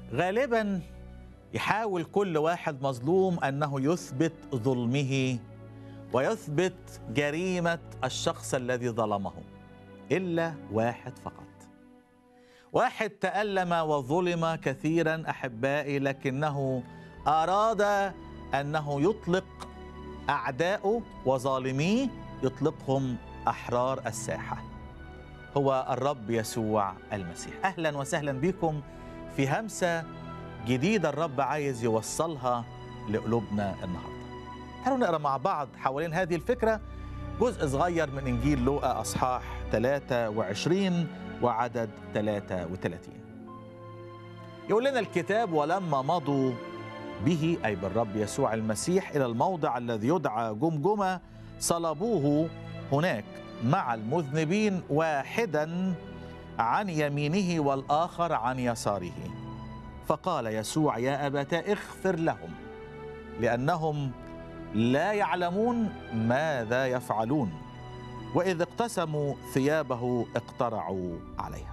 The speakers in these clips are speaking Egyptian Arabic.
غالبا يحاول كل واحد مظلوم انه يثبت ظلمه ويثبت جريمه الشخص الذي ظلمه الا واحد فقط واحد تالم وظلم كثيرا احبائي لكنه اراد انه يطلق اعداؤه وظالميه يطلقهم احرار الساحه هو الرب يسوع المسيح اهلا وسهلا بكم في همسه جديده الرب عايز يوصلها لقلوبنا النهارده تعالوا نقرا مع بعض حوالين هذه الفكره جزء صغير من انجيل لوقا اصحاح 23 وعدد 33 يقول لنا الكتاب ولما مضوا به اي بالرب يسوع المسيح الى الموضع الذي يدعى جمجمه صلبوه هناك مع المذنبين واحدا عن يمينه والاخر عن يساره فقال يسوع يا ابتاه اغفر لهم لانهم لا يعلمون ماذا يفعلون واذ اقتسموا ثيابه اقترعوا عليها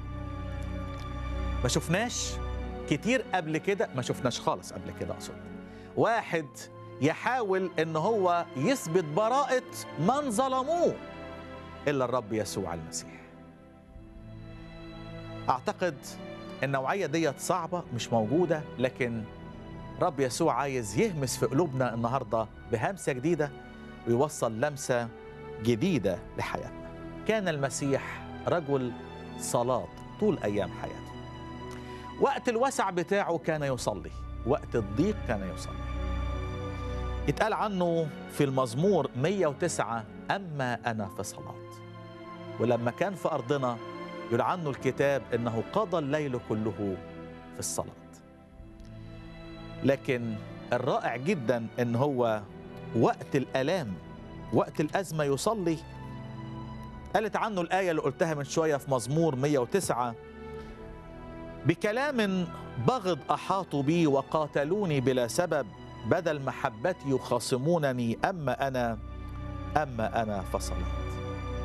ما شفناش كتير قبل كده ما شفناش خالص قبل كده اقصد واحد يحاول ان هو يثبت براءة من ظلموه الا الرب يسوع المسيح اعتقد النوعية ديت صعبة مش موجودة لكن رب يسوع عايز يهمس في قلوبنا النهاردة بهمسة جديدة ويوصل لمسة جديدة لحياتنا كان المسيح رجل صلاة طول أيام حياته وقت الوسع بتاعه كان يصلي وقت الضيق كان يصلي اتقال عنه في المزمور 109 أما أنا في صلاة ولما كان في أرضنا يقول عنه الكتاب أنه قضى الليل كله في الصلاة لكن الرائع جدا أن هو وقت الآلام وقت الأزمة يصلي قالت عنه الآية اللي قلتها من شوية في مزمور 109 بكلام بغض احاطوا بي وقاتلوني بلا سبب بدل محبتي يخاصمونني اما انا اما انا فصلت